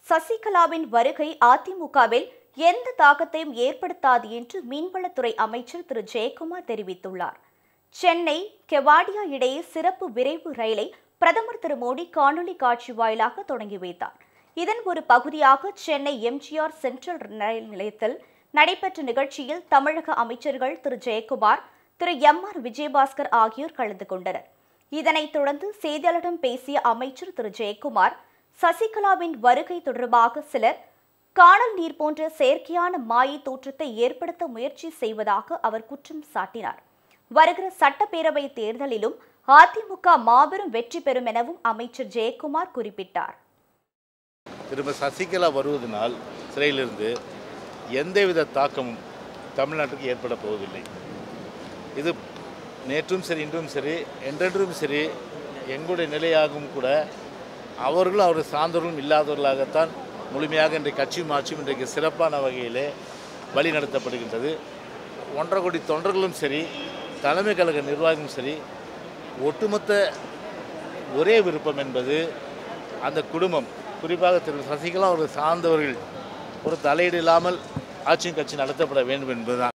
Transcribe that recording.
சசிகலாவின் வருகை அதிமுகவில் எந்த தாக்கத்தையும் ஏற்படுத்தாது என்று மீன்வளத்துறை அமைச்சர் திரு ஜெயக்குமார் தெரிவித்துள்ளார் சென்னை கெவாடியா இடையே சிறப்பு விரைவு ரயிலை பிரதமர் திரு மோடி காணொலி காட்சி வாயிலாக தொடங்கி வைத்தார் இதன் ஒரு பகுதியாக சென்னை எம்ஜிஆர் சென்ட்ரல் ரயில் நிலையத்தில் நடைபெற்ற நிகழ்ச்சியில் தமிழக அமைச்சர்கள் திரு ஜெயக்குமார் திரு எம் ஆர் விஜயபாஸ்கர் ஆகியோர் கலந்து கொண்டனர் இதனைத் தொடர்ந்து செய்தியாளரிடம் பேசிய அமைச்சர் திரு ஜெயக்குமார் சசிகலாவின் வருகை தொடர்பாக சிலர் காணல் நீர் போன்ற செயற்கையான மாயை தோற்றத்தை ஏற்படுத்த முயற்சி செய்வதாக அவர் குற்றம் சாட்டினார் வருகிற சட்டப்பேரவை தேர்தலிலும் அதிமுக மாபெரும் வெற்றி பெறும் எனவும் அமைச்சர் ஜெயக்குமார் குறிப்பிட்டார் திரும்ப சசிகலா வருவதனால் சிறையிலிருந்து எந்தவித தாக்கமும் தமிழ்நாட்டுக்கு ஏற்பட போவதில்லை இது நேற்றும் சரி இன்றும் சரி என்றென்றும் சரி எங்களுடைய நிலையாகவும் கூட அவர்களும் அவர்கள் சார்ந்தவர்களும் இல்லாதவர்களாகத்தான் முழுமையாக இன்றைக்கு கட்சியும் ஆட்சியும் இன்றைக்கு சிறப்பான வகையிலே வழி நடத்தப்படுகின்றது ஒன்றரை கோடி தொண்டர்களும் சரி தலைமை கழக நிர்வாகமும் சரி ஒட்டுமொத்த ஒரே விருப்பம் என்பது அந்த குடும்பம் குறிப்பாக திரு சசிகலா அவர்கள் சார்ந்தவர்கள் ஒரு தலையீடு இல்லாமல் ஆட்சியும் கட்சி நடத்தப்பட வேண்டும் என்பதுதான்